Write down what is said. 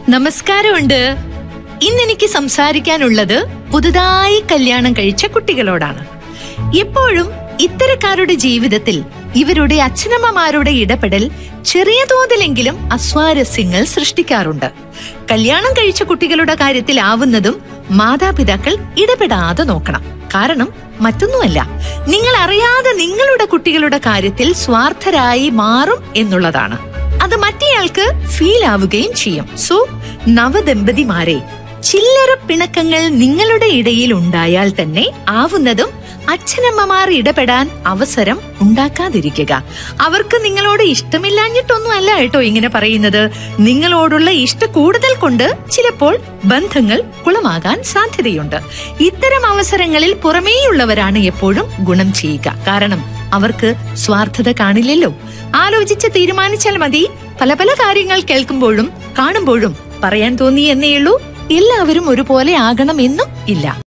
നമസ്കാരമുണ്ട് ഇന്ന് എനിക്ക് സംസാരിക്കാനുള്ളത് പുതുതായി കല്യാണം കഴിച്ച കുട്ടികളോടാണ് എപ്പോഴും ഇത്തരക്കാരുടെ ജീവിതത്തിൽ ഇവരുടെ അച്ഛനമ്മമാരുടെ ഇടപെടൽ ചെറിയ തോതിലെങ്കിലും അസ്വാരസ്യങ്ങൾ സൃഷ്ടിക്കാറുണ്ട് കല്യാണം കഴിച്ച കുട്ടികളുടെ കാര്യത്തിലാവുന്നതും മാതാപിതാക്കൾ ഇടപെടാതെ നോക്കണം കാരണം മറ്റൊന്നുമല്ല നിങ്ങൾ അറിയാതെ നിങ്ങളുടെ കുട്ടികളുടെ കാര്യത്തിൽ സ്വാർത്ഥരായി മാറും എന്നുള്ളതാണ് അത് മറ്റേയാൾക്ക് ഫീൽ ആവുകയും ചെയ്യും സോ നവദമ്പതിമാരെ ചില്ലറ പിണക്കങ്ങൾ നിങ്ങളുടെ ഇടയിൽ ഉണ്ടായാൽ തന്നെ ആവുന്നതും അച്ഛനമ്മമാർ ഇടപെടാൻ അവസരം ഉണ്ടാക്കാതിരിക്കുക അവർക്ക് നിങ്ങളോട് ഇഷ്ടമില്ലാഞ്ഞിട്ടൊന്നും അല്ല കേട്ടോ ഇങ്ങനെ പറയുന്നത് നിങ്ങളോടുള്ള ഇഷ്ട കൂടുതൽ കൊണ്ട് ചിലപ്പോൾ ബന്ധങ്ങൾ കുളമാകാൻ സാധ്യതയുണ്ട് ഇത്തരം അവസരങ്ങളിൽ പുറമേയുള്ളവരാണ് എപ്പോഴും ഗുണം ചെയ്യുക കാരണം അവർക്ക് സ്വാർത്ഥത കാണില്ലല്ലോ ആലോചിച്ച് തീരുമാനിച്ചാൽ മതി പല പല കാര്യങ്ങൾ കേൾക്കുമ്പോഴും കാണുമ്പോഴും പറയാൻ തോന്നി എന്നേയുള്ളൂ എല്ലാവരും ഒരുപോലെ ആകണമെന്നും ഇല്ല